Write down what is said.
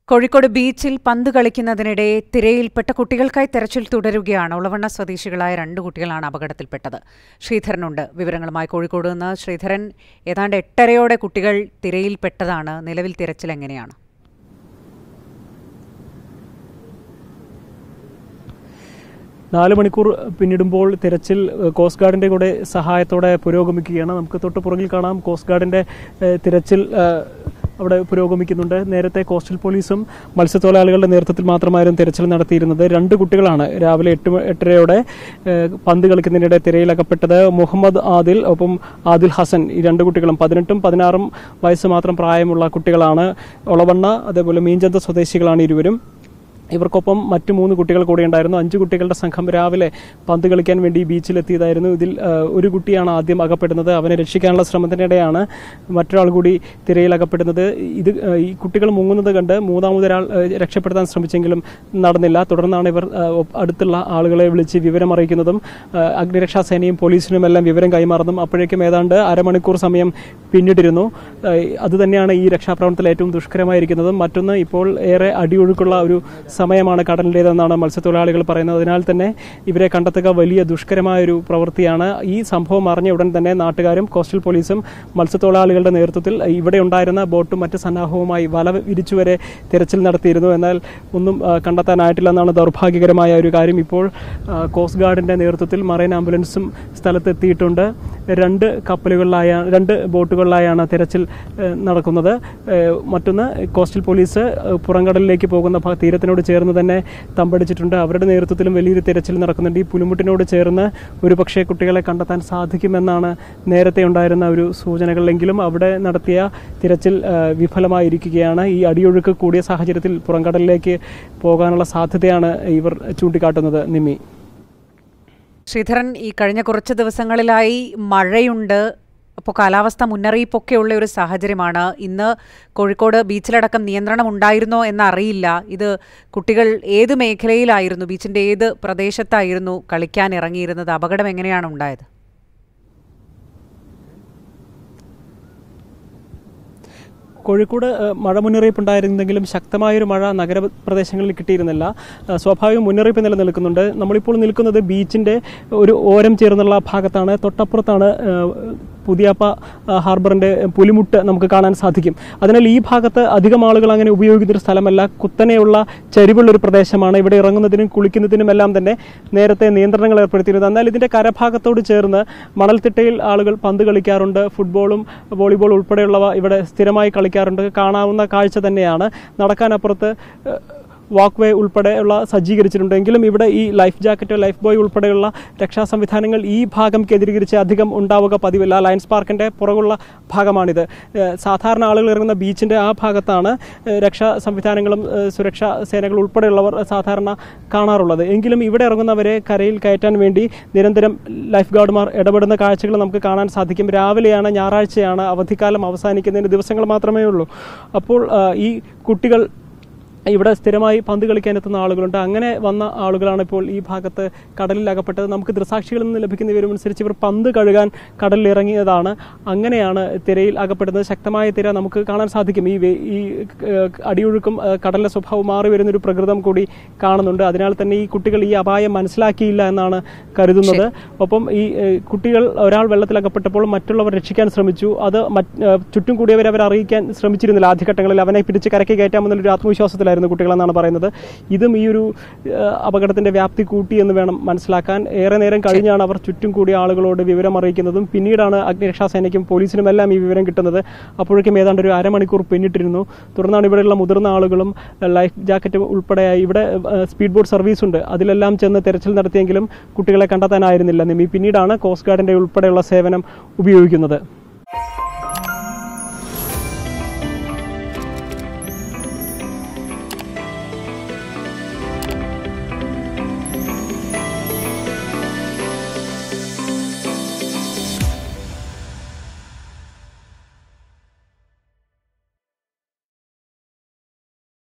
കോഴിക്കോട് ബീച്ചിൽ പന്ത് കളിക്കുന്നതിനിടെ തിരയിൽപ്പെട്ട കുട്ടികൾക്കായി തെരച്ചിൽ തുടരുകയാണ് ഉളവണ്ണ സ്വദേശികളായ രണ്ട് കുട്ടികളാണ് അപകടത്തിൽപ്പെട്ടത് ശ്രീധരനുണ്ട് വിവരങ്ങളുമായി കോഴിക്കോട് നിന്ന് ശ്രീധരൻ ഏതാണ്ട് എട്ടരയോടെ കുട്ടികൾ തിരയിൽപ്പെട്ടതാണ് നിലവിൽ തിരച്ചിൽ എങ്ങനെയാണ് നാല് മണിക്കൂർ പിന്നിടുമ്പോൾ തിരച്ചിൽ ഏഹ്, കോസ്റ്റ് ഗാർഡിന്റെ കൂടെ സഹായത്തോടെ പുരോഗമിക്കുകയാണ് നമുക്ക് തൊട്ട് പുറകിൽ കാണാം കോസ്റ്റ് ഗാർഡിന്റെ ഏഹ്, തിരച്ചിൽ ഏഹ്, അവിടെ പുരോഗമിക്കുന്നുണ്ട് നേരത്തെ കോസ്റ്റൽ പോലീസും മത്സ്യത്തൊഴിലാളികളുടെ നേതൃത്വത്തിൽ മാത്രമായിരുന്നു തിരച്ചിൽ നടത്തിയിരുന്നത് രണ്ട് കുട്ടികളാണ് രാവിലെ എട്ട് മ- എട്ടരയോടെ ഏഹ്, പന്ത് കളിക്കുന്നതിനിടെ തിരയിലകപ്പെട്ടത് മുഹമ്മദ് ആദിൽ ഒപ്പം ആദിൽ ഹസൻ ഈ രണ്ട് കുട്ടികളും പതിനെട്ടും പതിനാറും വയസ്സ് മാത്രം പ്രായമുള്ള കുട്ടികളാണ് ഒളവണ്ണ അതേപോലെ മീഞ്ചന്ത സ്വദേശികളാണ് ഇരുവരും ഇവർക്കൊപ്പം മറ്റു മൂന്ന് കുട്ടികൾ കൂടെ ഉണ്ടായിരുന്നു അഞ്ച് കുട്ടികളുടെ സംഘം രാവിലെ പന്ത് കളിക്കാൻ വേണ്ടി ബീച്ചിലെത്തിയതായിരുന്നു ഇതിൽ ആ, ഒരു കുട്ടിയാണ് ആദ്യം അകപ്പെടുന്നത് അവനെ രക്ഷിക്കാനുള്ള ശ്രമത്തിനിടെയാണ് മറ്റൊരാൾ കൂടി തിരയിൽ അകപ്പെടുന്നത് ഇത് ആ, ഈ കുട്ടികൾ മുങ്ങുന്നത് കണ്ട് മൂന്നാമതൊരാൾ ആ, രക്ഷപ്പെടുത്താൻ ശ്രമിച്ചെങ്കിലും നടന്നില്ല തുടർന്നാണ് ഇവർ ആ, ഒപ്പ് അടുത്തുള്ള ആളുകളെ വിളിച്ച് വിവരം അറിയിക്കുന്നതും ആ, അഗ്നിരക്ഷാ സേനയും പോലീസിനും എല്ലാം വിവരം കൈമാറുന്നതും അപ്പോഴേക്കും ഏതാണ്ട് അരമണിക്കൂർ സമയം പിന്നിട്ടിരുന്നു ആ, അത് തന്നെയാണ് ഈ രക്ഷാപ്രവർത്തനത്തിൽ ഏറ്റവും ദുഷ്കരമായിരിക്കുന്നതും മറ്റൊന്ന് ഇപ്പോൾ ഏറെ അടിയൊഴുക്കുള്ള ഒരു സമയമാണ് കടലിൻ്റേതെന്നാണ് മത്സ്യത്തൊഴിലാളികൾ പറയുന്നത് അതിനാൽ തന്നെ ഇവരെ കണ്ടെത്തുക വലിയ ദുഷ്കരമായ ഒരു പ്രവൃത്തിയാണ് ഈ സംഭവം അറിഞ്ഞ ഉടൻ തന്നെ നാട്ടുകാരും കോസ്റ്റൽ പോലീസും മത്സ്യത്തൊഴിലാളികളുടെ നേതൃത്വത്തിൽ ഇവിടെ ഉണ്ടായിരുന്ന ബോട്ടും മറ്റ് സന്നാഹവുമായി വല വിരിച്ചുവരെ തിരച്ചിൽ നടത്തിയിരുന്നു എന്നാൽ ഒന്നും ആ, കണ്ടെത്താനായിട്ടില്ലെന്നാണ് ദൗർഭാഗ്യകരമായ ഒരു കാര്യം ഇപ്പോൾ ആ, കോസ്റ്റ് ഗാർഡിന്റെ നേതൃത്വത്തിൽ മറൈൻ ആംബുലൻസും സ്ഥലത്തെത്തിയിട്ടുണ്ട് രണ്ട് കപ്പലുകളിലായാണ് രണ്ട് ബോട്ടുകളിലായാണ് തിരച്ചിൽ ഏഹ്, നടക്കുന്നത് ഏഹ്, മറ്റൊന്ന് കോസ്റ്റൽ പോലീസ് ഏഹ്, പുറംകടലിലേക്ക് പോകുന്ന ഭാ- തീരത്തിനോട് ചേർന്ന് തന്നെ തമ്പടിച്ചിട്ടുണ്ട് അവരുടെ നേതൃത്വത്തിലും വലിയൊരു തിരച്ചിൽ നടക്കുന്നുണ്ട് ഈ പുലിമുട്ടിനോട് ചേർന്ന് ഒരുപക്ഷെ കുട്ടികളെ കണ്ടെത്താൻ സാധിക്കുമെന്നാണ് നേരത്തെ ഉണ്ടായിരുന്ന ഒരു സൂചനകളെങ്കിലും അവിടെ നടത്തിയ തിരച്ചിൽ ഏഹ്, വിഫലമായിരിക്കുകയാണ് ഈ അടിയൊഴുക്ക് കൂടിയ സാഹചര്യത്തിൽ പുറംകടലിലേക്ക് പോകാനുള്ള സാധ്യതയാണ് ഇവർ ചൂണ്ടിക്കാട്ടുന്നത് നിമി ശ്രീധരൻ ഈ കഴിഞ്ഞ കുറച്ച് ദിവസങ്ങളിലായി മഴയുണ്ട് അപ്പോൾ കാലാവസ്ഥ മുന്നറിയിപ്പൊക്കെയുള്ള ഒരു സാഹചര്യമാണ് ഇന്ന് കോഴിക്കോട് ബീച്ചിലടക്കം നിയന്ത്രണം ഉണ്ടായിരുന്നോ എന്നറിയില്ല ഇത് കുട്ടികൾ ഏത് മേഖലയിലായിരുന്നു ബീച്ചിൻ്റെ ഏത് പ്രദേശത്തായിരുന്നു കളിക്കാൻ ഇറങ്ങിയിരുന്നത് അപകടം എങ്ങനെയാണ് ഉണ്ടായത് കോഴിക്കോട് ഏഹ്, മഴ മുന്നറിയിപ്പ് ഉണ്ടായിരുന്നെങ്കിലും ശക്തമായൊരു മഴ നഗരപ്രദേശങ്ങളിൽ കിട്ടിയിരുന്നില്ല ഏഹ്, സ്വാഭാവിക മുന്നറിയിപ്പ് നിലനിൽക്കുന്നുണ്ട് നമ്മളിപ്പോൾ നിൽക്കുന്നത് ബീച്ചിന്റെ ഒരു ഓരം ചേർന്നുള്ള ഭാഗത്താണ് തൊട്ടപ്പുറത്താണ് ഏഹ്, പുതിയാപ്പ ഏഹ്, ഹാർബറിന്റെ പുലിമുട്ട് നമുക്ക് കാണാൻ സാധിക്കും അതിനാൽ ഈ ഭാഗത്ത് അധികം ആളുകൾ അങ്ങനെ ഉപയോഗിക്കുന്ന ഒരു സ്ഥലമല്ല കുത്തനെയുള്ള ചരിവുള്ള ഒരു പ്രദേശമാണ് ഇവിടെ ഇറങ്ങുന്നതിനും കുളിക്കുന്നതിനും എല്ലാം തന്നെ നേരത്തെ നിയന്ത്രണങ്ങൾ ഏർപ്പെടുത്തിയിരുന്നത് എന്നാൽ ഇതിന്റെ കരഭാഗത്തോട് ചേർന്ന് മണൽത്തിട്ടയിൽ ആളുകൾ പന്ത് കളിക്കാറുണ്ട് ഫുട്ബോളും വോളിബോൾ ഉൾപ്പെടെയുള്ളവ ഇവിടെ സ്ഥിരമായി കളിക്കാറുണ്ട് കാണാവുന്ന കാഴ്ച തന്നെയാണ് നടക്കാനപ്പുറത്ത് ഏഹ്, വാക്ക് വേ ഉൾപ്പെടെയുള്ള സജ്ജീകരിച്ചിട്ടുണ്ട് എങ്കിലും ഇവിടെ ഈ ലൈഫ് ജാക്കറ്റ് ലൈഫ് ബോയ് ഉൾപ്പെടെയുള്ള രക്ഷാ സംവിധാനങ്ങൾ ഈ ഭാഗം കേന്ദ്രീകരിച്ച് അധികം ഉണ്ടാവുക പതിവില്ല ലയൺസ് പാർക്കിന്റെ പുറകുള്ള ഭാഗമാണിത് ഏഹ് സാധാരണ ആളുകൾ ഇറങ്ങുന്ന ബീച്ചിന്റെ ആ ഭാഗത്താണ് ഏഹ് രക്ഷാ സംവിധാനങ്ങളും ഏഹ് സുരക്ഷാ സേനകൾ ഉൾപ്പെടെയുള്ളവർ സാധാരണ കാണാറുള്ളത് എങ്കിലും ഇവിടെ ഇറങ്ങുന്നവരെ കരയിൽ കയറ്റാൻ വേണ്ടി നിരന്തരം ലൈഫ് ഗാർഡുമാർ ഇടപെടുന്ന കാഴ്ചകൾ നമുക്ക് കാണാൻ സാധിക്കും രാവിലെയാണ് ഞായറാഴ്ചയാണ് അവധിക്കാലം അവസാനിക്കുന്നതിന് ദിവസങ്ങൾ മാത്രമേ ഉള്ളൂ അപ്പോൾ ആ, ഈ കുട്ടികൾ ഇവിടെ സ്ഥിരമായി പന്ത് കളിക്കാൻ എത്തുന്ന ആളുകളുണ്ട് അങ്ങനെ വന്ന ആളുകളാണ് ഇപ്പോൾ ഈ ഭാഗത്ത് കടലിൽ അകപ്പെട്ടത് നമുക്ക് ദൃസാക്ഷികളിൽ നിന്ന് ലഭിക്കുന്ന വിവരമനുസരിച്ച് ഇവർ പന്ത് കഴുകാൻ കടലിൽ ഇറങ്ങിയതാണ് അങ്ങനെയാണ് തിരയിൽ അകപ്പെടുന്നത് ശക്തമായ തിര നമുക്ക് കാണാൻ സാധിക്കും ഈ വേ- ഈ ഏഹ്, അടിയൊഴുക്കും ഏഹ്, കടലിന്റെ സ്വഭാവം മാറി വരുന്ന ഒരു പ്രകൃതം കൂടി കാണുന്നുണ്ട് അതിനാൽ തന്നെ ഈ കുട്ടികൾ ഈ അപായം മനസ്സിലാക്കിയില്ല എന്നാണ് കരുതുന്നത് ഒപ്പം ഈ ഏഹ്, കുട്ടികൾ ഒരാൾ വെള്ളത്തിൽ അകപ്പെട്ടപ്പോൾ മറ്റുള്ളവർ രക്ഷിക്കാൻ ശ്രമിച്ചു അത് മറ്റ് ഏഹ്, ചുറ്റും കൂടിയവരെ അവർ അറിയിക്കാൻ ശ്രമിച്ചിരുന്നില്ല ആദ്യഘട്ടങ്ങളിൽ അവനെ പിടിച്ച് കരയ്ക്ക് കയറ്റാമെന്നുള്ളൊരു ആത്മവിശ്വാസത്തിലായിരുന്നു കുട്ടികളെന്നാണ് പറയുന്നത് ഇതും ഈ ഒരു ഏഹ്, അപകടത്തിന്റെ വ്യാപ്തി കൂട്ടി എന്ന് വേണം മനസ്സിലാക്കാൻ ഏറെ നേരം കഴിഞ്ഞാണ് അവർ ചുറ്റും കൂടിയ ആളുകളോട് വിവരം അറിയിക്കുന്നതും പിന്നീടാണ് അഗ്നിരക്ഷാ സേനയ്ക്കും പോലീസിനും എല്ലാം ഈ വിവരം കിട്ടുന്നത് അപ്പോഴേക്കും ഏതാണ്ട് ഒരു അരമണിക്കൂർ പിന്നിട്ടിരുന്നു തുടർന്നാണ് ഇവിടെയുള്ള മുതിർന്ന ആളുകളും ഏഹ്, ലൈഫ് ജാക്കറ്റ് ഉൾപ്പെടെ ഇവിടെ ഏഹ്, സ്പീഡ് ബോട്ട് സർവീസ് ഉണ്ട് അതിലെല്ലാം ചെന്ന് തെരച്ചിൽ നടത്തിയെങ്കിലും കുട്ടികളെ കണ്ടെത്താനായിരുന്നില്ല നിമി പിന്നീടാണ് കോസ്റ്റ് ഗാർഡിന്റെ ഉൾപ്പെടെയുള്ള സേവനം ഉപയോഗിക്കുന്നത്